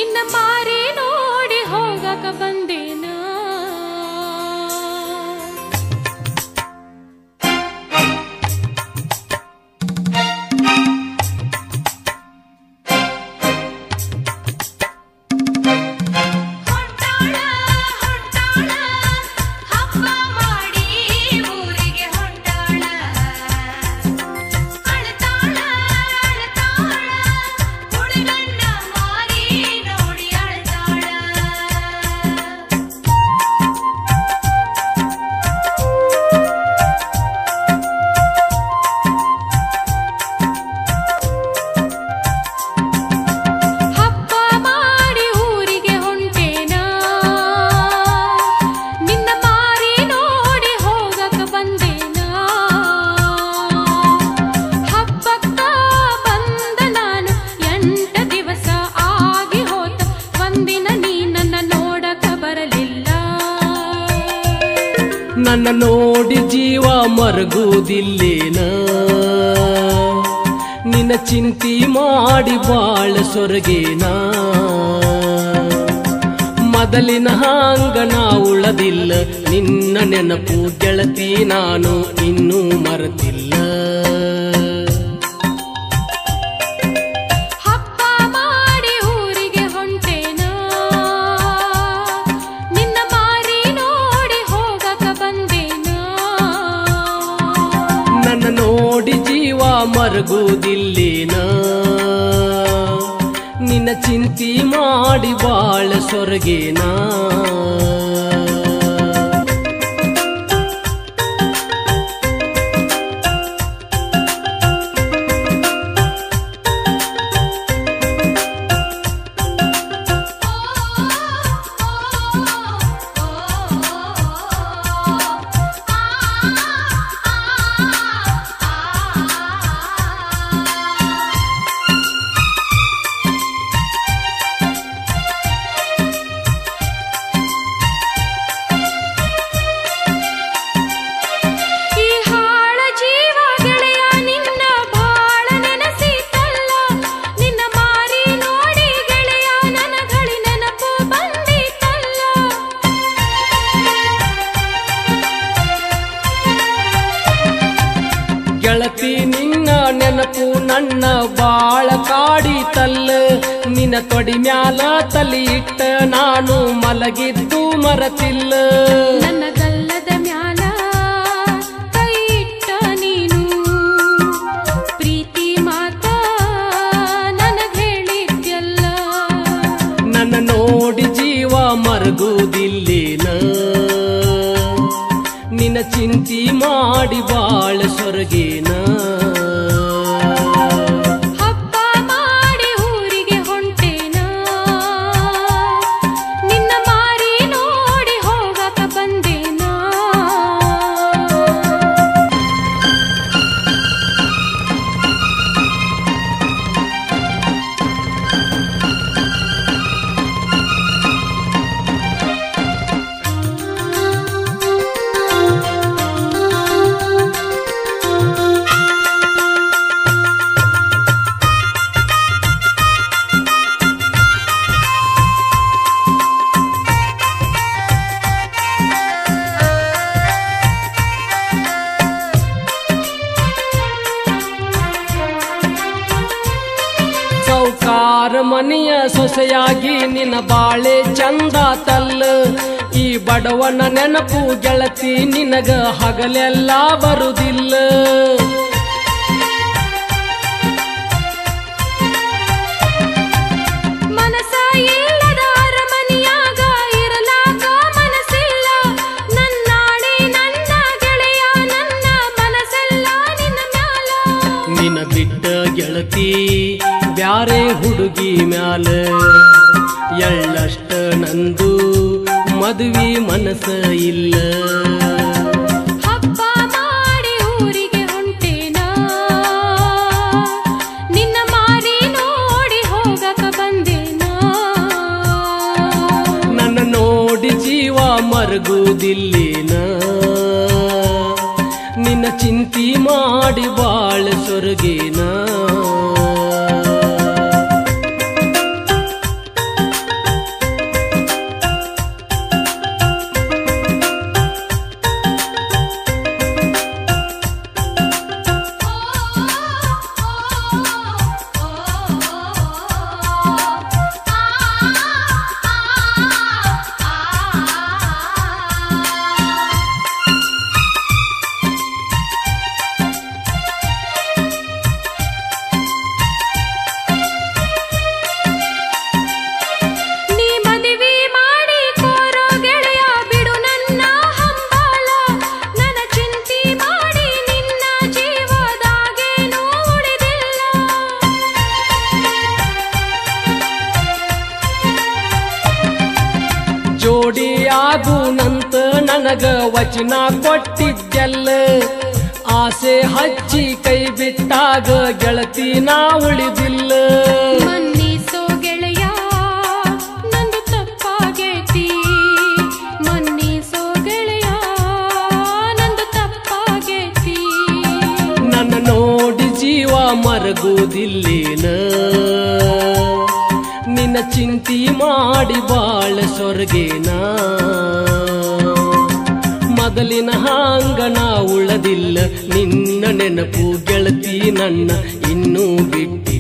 ನಿನ್ನ ಮಾರಿ ನೋಡಿ ಹೋಗಕ ಬಂದೇನ ಹೊಂಟಾಳ ಹೊಂಟಾಳ ಹಬ್ಬ ಮಾಡಿ ಊರಿಗೆ ಹೊಂಟಾಳ ಅಳತಾಳ ಅಳತಾಳ ಹುಡುಗನ್ನ ಮಾರಿ ನೋಡಿ ಅಳತಾಳ ಹಬ್ಬ ಮಾಡಿ ಊರಿಗೆ ಹೊಂಟೇನ ನಿನ್ನ ಮಾರಿ ನೋಡಿ ಹೋಗಕ ಬಂದೇನ ಹಬ್ಬಕ್ಕ ಬಂದ ನಾನು ಎಂಟ ದಿವಸ ಆಗಿ ಹೋತ ಒಂದಿನ ನೀ ನನ್ನ ನೋಡಕ ಬರಲಿಲ್ಲ ನನ್ನ ನೋಡಿ ಜೀವ ಮರಗುವುದಿಲ್ಲೇನ ನಿನ್ನ ಚಿಂತಿ ಮಾಡಿ ಬಾಳ ಸೊರಗೇನ ಮೊದಲಿನ ಹಾಂಗ ನಾ ಉಳದಿಲ್ಲ ನಿನ್ನ ನೆನಪು ಗೆಳತಿ ನಾನು ಇನ್ನೂ ಮರೆತಿಲ್ಲ ಹಬ್ಬ ಮಾಡಿ ಊರಿಗೆ ಹೊಂಟೇನ ನಿನ್ನ ಮಾರಿ ನೋಡಿ ಹೋಗಕ ಬಂದೇನ ನನ್ನ ನೋಡಿ ಜೀವ ಮರಗುವುದಿಲ್ಲೇನ ನಿನ್ನ ಚಿಂತಿ ಮಾಡಿ ಬಾಳ ಸೊರಗೇನಾ ಈ ಹಾಳ ಜೀವ ಗೆಳೆಯ ನಿನ್ನ ಬಾಳ ನೆನಸಿತಲ್ಲ ನಿನ್ನ ಮಾರಿ ನೋಡಿ ಗೆಳೆಯ ನನ್ನ ಘಳಿ ನೆನಪು ಬಂದಿತಲ್ಲ ಗೆಳತಿ ನಿನ್ನ ನೆನಪು ನನ್ನ ಬಾಳ ಕಾಡಿತಲ್ಲ ನಿನ್ನ ತೊಡಿ ಮ್ಯಾಲ ತಲಿ ಇಟ್ಟ ನಾನು ಮಲಗಿದ್ದು ಮರತಿಲ್ಲ ನನ್ನ ಗಲ್ಲದ ಮ್ಯಾಲ ಕೈ ಇಟ್ಟ ನೀನು ಪ್ರೀತಿ ಮಾತ ನನಗ್ ಹೇಳಿದ್ಯಲ್ಲ ನನ್ನ ನೋಡಿ ಜೀವ ಮರಗುವುದಿಲ್ಲೇನ ನಿನ್ನ ಚಿಂತಿ ಮಾಡಿ ಬಾಳ ಸೊರಗೇನ ಹಬ್ಬ ಮಾಡಿ ಊರಿಗೆ ಹೊಂಟೇನ ನಿನ್ನ ಮಾರಿ ನೋಡಿ ಹೋಗಕ ಬಂದೇನ ಸೌಕಾರ ಮನೆಯ ಸೊಸೆಯಾಗಿ ನಿನ್ನ ಬಾಳೆ ಚಂದ ತಲ್ಲ ಈ ಬಡವನ ನೆನಪು ಗೆಳತಿ ನಿನಗ ಹಗಲೆಲ್ಲ ಬರುದಿಲ್ಲ ಮನಸ ಇಲ್ಲದ ಅರಮನೆಯಾಗ ಇರಲಾಕ ಮನಸ್ಸಿಲ್ಲ ನನ್ನಾಣೆ ನನ್ನ ಗೆಳೆಯ ನನ್ನ ಮನಸ್ಸೆಲ್ಲ ನಿನ್ನ ಮ್ಯಾಲ ನಿನ್ನ ಬಿಟ್ಟ ಗೆಳತಿ ಬ್ಯಾರೆ ಹುಡುಗಿ ಮ್ಯಾಲ ಎಳ್ಳಷ್ಟ ನಂದು ಮದುವೆ ಮನಸ್ಸ ಇಲ್ಲ ಹಬ್ಬ ಮಾಡಿ ಊರಿಗೆ ಹೊಂಟೇನ ನಿನ್ನ ಮಾರಿ ನೋಡಿ ಹೋಗಕ ಬಂದೇನ ನನ್ನ ನೋಡಿ ಜೀವ ಮರಗುವುದಿಲ್ಲೇನ ನಿನ್ನ ಚಿಂತಿ ಮಾಡಿ ಬಾಳ ಸೊರಗೇನ ಜೋಡಿಯಾಗುನಂತ ನನಗ ವಚನ ಕೊಟ್ಟಿದ್ದೆಲ್ಲ ಆಸೆ ಹಚ್ಚಿ ಕೈ ಬಿಟ್ಟಾಗ ಗೆಳತಿ ನಾ ಉಳಿದಿಲ್ಲ ಮನ್ನಿಸೋ ಗೆಳೆಯ ನಂದು ತಪ್ಪಾಗೈತಿ ಮನ್ನಿಸೋ ಗೆಳೆಯ ನಂದು ತಪ್ಪಾಗೈತಿ ನನ್ನ ನೋಡಿ ಜೀವ ಮರಗುವುದಿಲ್ಲೇನ ನಿನ್ನ ಚಿಂತಿ ಮಾಡಿ ಬಾಳ ಸೊರಗೇನ ಮೊದಲಿನ ಹಾಂಗ ನಾ ಉಳದಿಲ್ಲ ನಿನ್ನ ನೆನಪು ಗೆಳತಿ ನನ್ನ ಇನ್ನೂ ಬಿಟ್ಟಿಲ್ಲ